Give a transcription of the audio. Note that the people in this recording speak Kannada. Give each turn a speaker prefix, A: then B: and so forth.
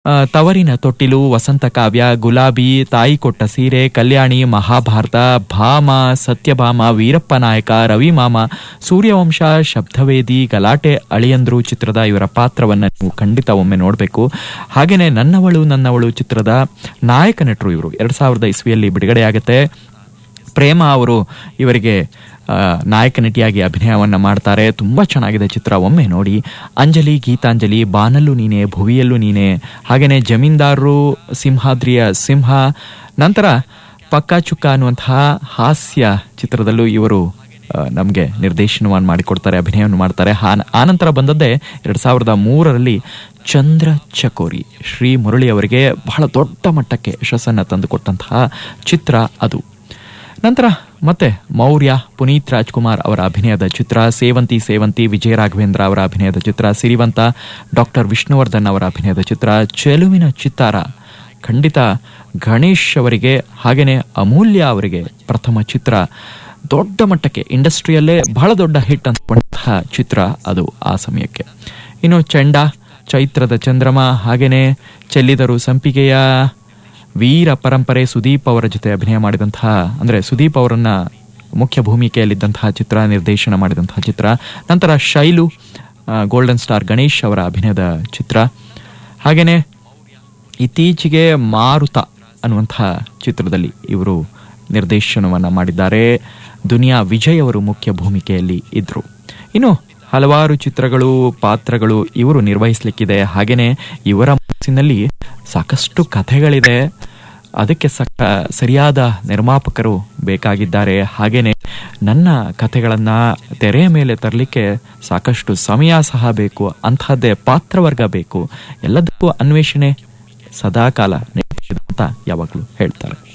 A: ಆ, ತವರಿನ ತೊಟ್ಟಿಲು ವಸಂತ ಕಾವ್ಯ ಗುಲಾಬಿ ತಾಯಿ ಕೊಟ್ಟ ಸೀರೆ ಕಲ್ಯಾಣಿ ಮಹಾಭಾರತ ಭಾಮ ಸತ್ಯಭಾಮ ವೀರಪ್ಪ ನಾಯಕ ರವಿಮಾಮ ಸೂರ್ಯವಂಶ ಶಬ್ದವೇದಿ ಗಲಾಟೆ ಅಳಿಯಂದ್ರು ಚಿತ್ರದ ಇವರ ಪಾತ್ರವನ್ನ ನೀವು ಖಂಡಿತ ಒಮ್ಮೆ ನೋಡಬೇಕು ಹಾಗೇನೆ ನನ್ನವಳು ನನ್ನವಳು ಚಿತ್ರದ ನಾಯಕ ನಟರು ಇವರು ಎರಡ್ ಸಾವಿರದ ಇಸ್ವಿಯಲ್ಲಿ ಬಿಡುಗಡೆಯಾಗುತ್ತೆ ಪ್ರೇಮ ಅವರು ಇವರಿಗೆ ಆ, ನಾಯಕ ನಟಿಯಾಗಿ ಅಭಿನಯವನ್ನ ಮಾಡ್ತಾರೆ ತುಂಬಾ ಚೆನ್ನಾಗಿದೆ ಚಿತ್ರ ಒಮ್ಮೆ ನೋಡಿ ಅಂಜಲಿ ಗೀತಾಂಜಲಿ ಬಾನಲ್ಲೂ ನೀನೆ ಭುವಿಯಲ್ಲೂ ನೀನೆ ಹಾಗೇನೆ ಜಮೀನ್ದಾರರು ಸಿಂಹಾದ್ರಿಯ ಸಿಂಹ ನಂತರ ಪಕ್ಕಾ ಚುಕ್ಕ ಅನ್ನುವಂತಹ ಹಾಸ್ಯ ಚಿತ್ರದಲ್ಲೂ ಇವರು ನಮಗೆ ನಿರ್ದೇಶನವನ್ನು ಮಾಡಿಕೊಡ್ತಾರೆ ಅಭಿನಯವನ್ನು ಮಾಡ್ತಾರೆ ಆ- ಆನಂತರ ಬಂದದ್ದೇ ಎರಡ್ ಸಾವಿರದ ಮೂರರಲ್ಲಿ ಚಂದ್ರ ಚಕೋರಿ ಶ್ರೀ ಮುರಳಿ ಅವರಿಗೆ ಬಹಳ ದೊಡ್ಡ ಮಟ್ಟಕ್ಕೆ ಯಶಸ್ಸನ್ನು ತಂದುಕೊಟ್ಟಂತಹ ಚಿತ್ರ ಅದು ನಂತರ ಮತ್ತೆ ಮೌರ್ಯ ಪುನೀತ್ ರಾಜ್ಕುಮಾರ್ ಅವರ ಅಭಿನಯದ ಚಿತ್ರ ಸೇವಂತಿ ಸೇವಂತಿ ವಿಜಯ ರಾಘವೇಂದ್ರ ಅವರ ಅಭಿನಯದ ಚಿತ್ರ ಸಿರಿವಂತ ಡಾಕ್ಟರ್ ವಿಷ್ಣುವರ್ಧನ್ ಅವರ ಅಭಿನಯದ ಚಿತ್ರ ಚೆಲುವಿನ ಚಿತ್ತಾರ ಖಂಡಿತ ಗಣೇಶ್ ಅವರಿಗೆ ಹಾಗೇನೆ ಅಮೂಲ್ಯ ಅವರಿಗೆ ಪ್ರಥಮ ಚಿತ್ರ ದೊಡ್ಡ ಮಟ್ಟಕ್ಕೆ ಇಂಡಸ್ಟ್ರಿಯಲ್ಲೇ ಬಹಳ ದೊಡ್ಡ ಹಿಟ್ ಅಂದ್ಕೊಂಡಂತಹ ಚಿತ್ರ ಅದು ಆ ಸಮಯಕ್ಕೆ ಇನ್ನು ಚಂಡ ಚೈತ್ರದ ಚಂದ್ರಮ ಹಾಗೇನೆ ಚೆಲ್ಲಿದರು ಸಂಪಿಗೆಯ ವೀರ ಪರಂಪರೆ ಸುದೀಪ್ ಅವರ ಜೊತೆ ಅಭಿನಯ ಮಾಡಿದಂತಹ ಅಂದ್ರೆ ಸುದೀಪ್ ಅವರನ್ನ ಮುಖ್ಯ ಭೂಮಿಕೆಯಲ್ಲಿದ್ದಂತಹ ಚಿತ್ರ ನಿರ್ದೇಶನ ಮಾಡಿದಂತಹ ಚಿತ್ರ ನಂತರ ಶೈಲು ಆ, ಗೋಲ್ಡನ್ ಸ್ಟಾರ್ ಗಣೇಶ್ ಅವರ ಅಭಿನಯದ ಚಿತ್ರ ಹಾಗೇನೆ ಇತ್ತೀಚೆಗೆ ಮಾರುತ ಅನ್ನುವಂತಹ ಚಿತ್ರದಲ್ಲಿ ಇವರು ನಿರ್ದೇಶನವನ್ನ ಮಾಡಿದ್ದಾರೆ ದುನಿಯಾ ವಿಜಯ್ ಅವರು ಮುಖ್ಯ ಭೂಮಿಕೆಯಲ್ಲಿ ಇದ್ರು ಇನ್ನು ಹಲವಾರು ಚಿತ್ರಗಳು ಪಾತ್ರಗಳು ಇವರು ನಿರ್ವಹಿಸಲಿಕ್ಕಿದೆ ಹಾಗೇನೆ ಇವರ ಮನಸ್ಸಿನಲ್ಲಿ ಸಾಕಷ್ಟು ಕಥೆಗಳಿದೆ ಅದಕ್ಕೆ ಸಕ ಸರಿಯಾದ ನಿರ್ಮಾಪಕರು ಬೇಕಾಗಿದ್ದಾರೆ ಹಾಗೇನೆ ನನ್ನ ಕಥೆಗಳನ್ನ ತೆರೆಯ ಮೇಲೆ ತರಲಿಕ್ಕೆ ಸಾಕಷ್ಟು ಸಮಯ ಸಹ ಬೇಕು ಅಂತಹದ್ದೇ ಪಾತ್ರವರ್ಗ ಬೇಕು ಎಲ್ಲದಕ್ಕೂ ಅನ್ವೇಷಣೆ ಸದಾಕಾಲ ನಡೆಸಿದೆ ಅಂತ ಯಾವಾಗಲೂ ಹೇಳ್ತಾರೆ